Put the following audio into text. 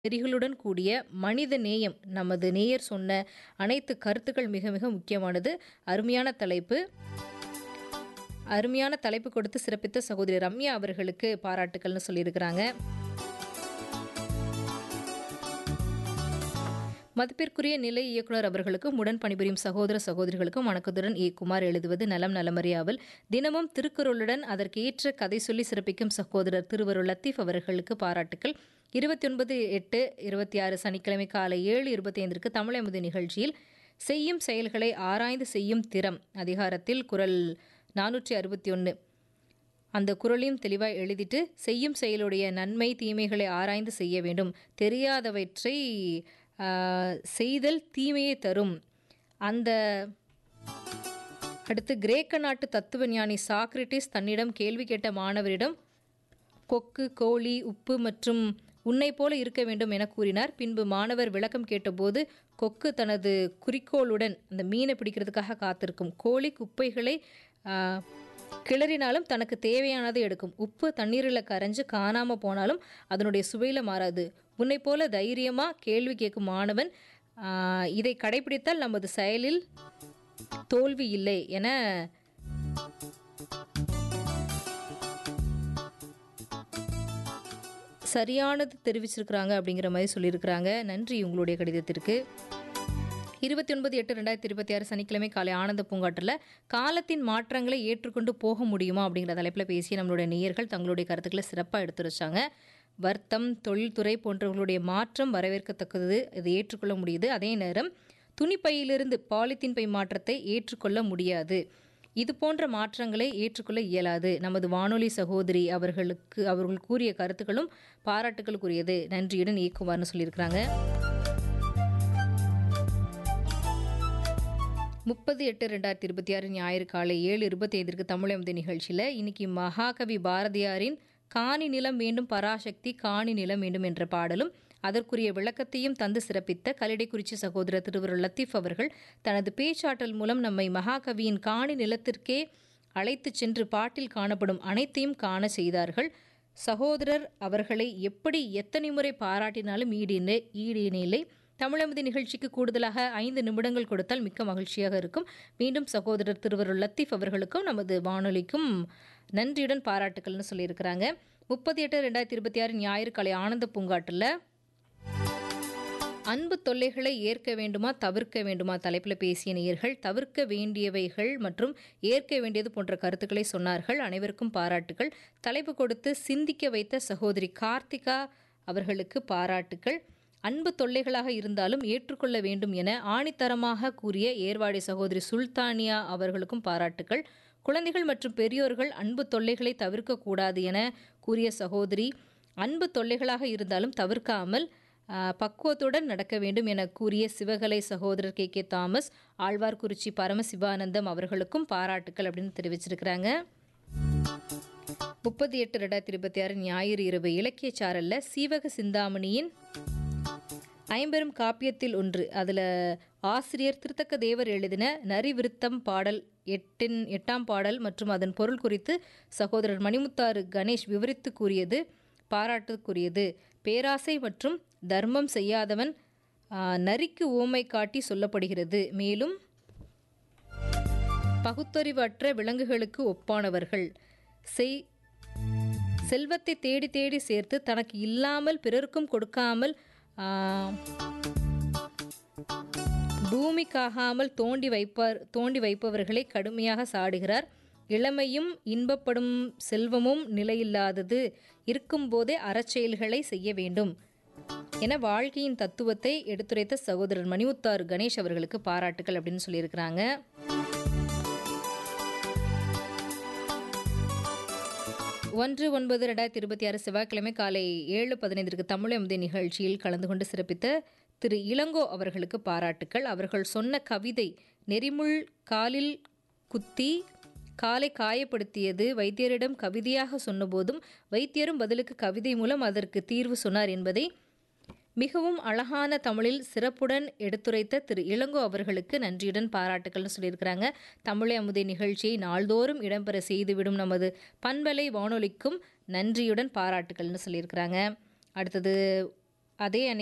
நெறிகளுடன் கூடிய மனித நேயம் நமது நேயர் சொன்ன அனைத்து கருத்துக்கள் மிக மிக முக்கியமானது அருமையான தலைப்பு அருமையான தலைப்பு கொடுத்து சிறப்பித்த சகோதரி ரம்யா அவர்களுக்கு பாராட்டுக்கள்னு சொல்லியிருக்கிறாங்க மதிப்பிற்குரிய நிலை இயக்குனர் அவர்களுக்கும் உடன் பணிபுரியும் சகோதர சகோதரிகளுக்கும் வணக்கத்துடன் ஏ குமார் எழுதுவது நலம் நலமறியாவல் தினமும் திருக்குறளுடன் அதற்கு ஏற்ற கதை சொல்லி சிறப்பிக்கும் சகோதரர் திருவருள் லத்தீப் அவர்களுக்கு பாராட்டுக்கள் இருபத்தி ஒன்பது எட்டு இருபத்தி ஆறு சனிக்கிழமை காலை ஏழு இருபத்தி ஐந்திற்கு தமிழமுது நிகழ்ச்சியில் செய்யும் செயல்களை ஆராய்ந்து செய்யும் திறம் அதிகாரத்தில் குரல் நானூற்றி அறுபத்தி ஒன்று அந்த குரலையும் தெளிவாக எழுதிட்டு செய்யும் செயலுடைய நன்மை தீமைகளை ஆராய்ந்து செய்ய வேண்டும் தெரியாதவற்றை ஆஹ், செய்தல் தீமையை தரும் அந்த அடுத்து கிரேக்க நாட்டு தத்துவ ஞானி சாக்ரட்டிஸ் தன்னிடம் கேள்வி கேட்ட மாணவரிடம் கொக்கு கோழி உப்பு மற்றும் உன்னை போல இருக்க வேண்டும் என கூறினார் பின்பு மாணவர் விளக்கம் கேட்டபோது கொக்கு தனது குறிக்கோளுடன் அந்த மீனை பிடிக்கிறதுக்காக காத்திருக்கும் கோழி குப்பைகளை ஆ, கிளறினாலும் தனக்கு தேவையானதை எடுக்கும் உப்பு தண்ணீரில் கரைஞ்சு காணாம போனாலும் அதனுடைய சுவையில் மாறாது உன்னை போல தைரியமா கேள்வி கேட்கும் மாணவன் ஆ, இதை கடைபிடித்தால் நமது செயலில் தோல்வி இல்லை என சரியானது தெரிவிச்சிருக்கிறாங்க அப்படிங்கிற மாதிரி சொல்லியிருக்கிறாங்க நன்றி உங்களுடைய கடிதத்திற்கு இருபத்தி ஒன்பது எட்டு ரெண்டாயிரத்தி இருபத்தி ஆறு சனிக்கிழமை காலை ஆனந்த பூங்காற்றில் காலத்தின் மாற்றங்களை ஏற்றுக்கொண்டு போக முடியுமா அப்படிங்கிற தலைப்பில் பேசிய நம்மளுடைய நேயர்கள் தங்களுடைய கருத்துக்களை சிறப்பாக எடுத்துரைச்சாங்க வர்த்தம் தொழில்துறை போன்றவர்களுடைய மாற்றம் வரவேற்கத்தக்கது இதை ஏற்றுக்கொள்ள முடியுது அதே நேரம் துணிப்பையிலிருந்து பாலித்தீன் பை மாற்றத்தை ஏற்றுக்கொள்ள முடியாது இது போன்ற மாற்றங்களை ஏற்றுக்கொள்ள இயலாது நமது வானொலி சகோதரி அவர்களுக்கு அவர்கள் கூறிய கருத்துக்களும் பாராட்டுகளுக்குரியது நன்றியுடன் இயக்குமார்னு சொல்லியிருக்கிறாங்க முப்பது எட்டு ரெண்டாயிரத்தி இருபத்தி ஆறு ஞாயிறு காலை ஏழு இருபத்தி ஐந்திற்கு தமிழமது நிகழ்ச்சியில் இன்னைக்கு மகாகவி பாரதியாரின் காணி நிலம் வேண்டும் பராசக்தி காணி நிலம் வேண்டும் என்ற பாடலும் அதற்குரிய விளக்கத்தையும் தந்து சிறப்பித்த கலிடைக்குறிச்சி சகோதரர் திருவருள் லத்தீப் அவர்கள் தனது பேச்சாற்றல் மூலம் நம்மை மகாகவியின் காணி நிலத்திற்கே அழைத்துச் சென்று பாட்டில் காணப்படும் அனைத்தையும் காண செய்தார்கள் சகோதரர் அவர்களை எப்படி எத்தனை முறை பாராட்டினாலும் ஈடினை ஈடினில்லை தமிழமதி நிகழ்ச்சிக்கு கூடுதலாக ஐந்து நிமிடங்கள் கொடுத்தால் மிக்க மகிழ்ச்சியாக இருக்கும் மீண்டும் சகோதரர் திருவருள் லத்தீப் அவர்களுக்கும் நமது வானொலிக்கும் நன்றியுடன் பாராட்டுக்கள்னு சொல்லியிருக்கிறாங்க முப்பத்தி எட்டு ரெண்டாயிரத்தி இருபத்தி ஆறு ஞாயிறு காலை ஆனந்த பூங்காட்டில் அன்பு தொல்லைகளை ஏற்க வேண்டுமா தவிர்க்க வேண்டுமா தலைப்பில் பேசிய நேயர்கள் தவிர்க்க வேண்டியவைகள் மற்றும் ஏற்க வேண்டியது போன்ற கருத்துக்களை சொன்னார்கள் அனைவருக்கும் பாராட்டுகள் தலைப்பு கொடுத்து சிந்திக்க வைத்த சகோதரி கார்த்திகா அவர்களுக்கு பாராட்டுகள் அன்பு தொல்லைகளாக இருந்தாலும் ஏற்றுக்கொள்ள வேண்டும் என ஆணித்தரமாக கூறிய ஏர்வாடி சகோதரி சுல்தானியா அவர்களுக்கும் பாராட்டுகள் குழந்தைகள் மற்றும் பெரியோர்கள் அன்பு தொல்லைகளை தவிர்க்கக்கூடாது என கூறிய சகோதரி அன்பு தொல்லைகளாக இருந்தாலும் தவிர்க்காமல் ஆஹ், பக்குவத்துடன் நடக்க வேண்டும் என கூறிய சிவகலை சகோதரர் கே கே தாமஸ் ஆழ்வார்குறிச்சி பரமசிவானந்தம் அவர்களுக்கும் பாராட்டுக்கள் அப்படின்னு தெரிவிச்சிருக்கிறாங்க முப்பத்தி எட்டு ரெண்டாயிரத்தி இருபத்தி ஆறு ஞாயிறு இரவு இலக்கிய சாரல்ல சீவக சிந்தாமணியின் ஐம்பெரும் காப்பியத்தில் ஒன்று அதில் ஆசிரியர் திருத்தக்க தேவர் எழுதின நரிவிருத்தம் பாடல் எட்டின் எட்டாம் பாடல் மற்றும் அதன் பொருள் குறித்து சகோதரர் மணிமுத்தாறு கணேஷ் விவரித்து கூறியது பாராட்டுக்குரியது பேராசை மற்றும் தர்மம் செய்யாதவன் ஆ, நரிக்கு ஊமை காட்டி சொல்லப்படுகிறது மேலும் பகுத்தறிவற்ற விலங்குகளுக்கு ஒப்பானவர்கள் செய் செல்வத்தை தேடி தேடி சேர்த்து தனக்கு இல்லாமல் பிறருக்கும் கொடுக்காமல் ஆ, பூமிக்காகாமல் தோண்டி வைப்பார் தோண்டி வைப்பவர்களை கடுமையாக சாடுகிறார் இளமையும் இன்பப்படும் செல்வமும் நிலையில்லாதது இருக்கும்போதே அறச்செயல்களை செய்ய வேண்டும் என வாழ்க்கையின் தத்துவத்தை எடுத்துரைத்த சகோதரர் மணிமுத்தாறு கணேஷ் அவர்களுக்கு பாராட்டுகள் அப்படின்னு சொல்லியிருக்கிறாங்க ஒன்று ஒன்பது ரெண்டாயிரத்தி இருபத்தி ஆறு செவ்வாய்க்கிழமை காலை ஏழு பதினைந்திற்கு தமிழ் எமது நிகழ்ச்சியில் கலந்து கொண்டு சிறப்பித்த திரு இளங்கோ அவர்களுக்கு பாராட்டுக்கள் அவர்கள் சொன்ன கவிதை நெறிமுள் காலில் குத்தி காலை காயப்படுத்தியது வைத்தியரிடம் கவிதையாக சொன்னபோதும் வைத்தியரும் பதிலுக்கு கவிதை மூலம் அதற்கு தீர்வு சொன்னார் என்பதை மிகவும் அழகான தமிழில் சிறப்புடன் எடுத்துரைத்த திரு இளங்கோ அவர்களுக்கு நன்றியுடன் பாராட்டுக்கள்னு சொல்லியிருக்கிறாங்க தமிழை அமுதை நிகழ்ச்சியை நாள்தோறும் இடம்பெற செய்துவிடும் நமது பண்பலை வானொலிக்கும் நன்றியுடன் பாராட்டுக்கள்னு சொல்லியிருக்கிறாங்க அடுத்தது அதே அணை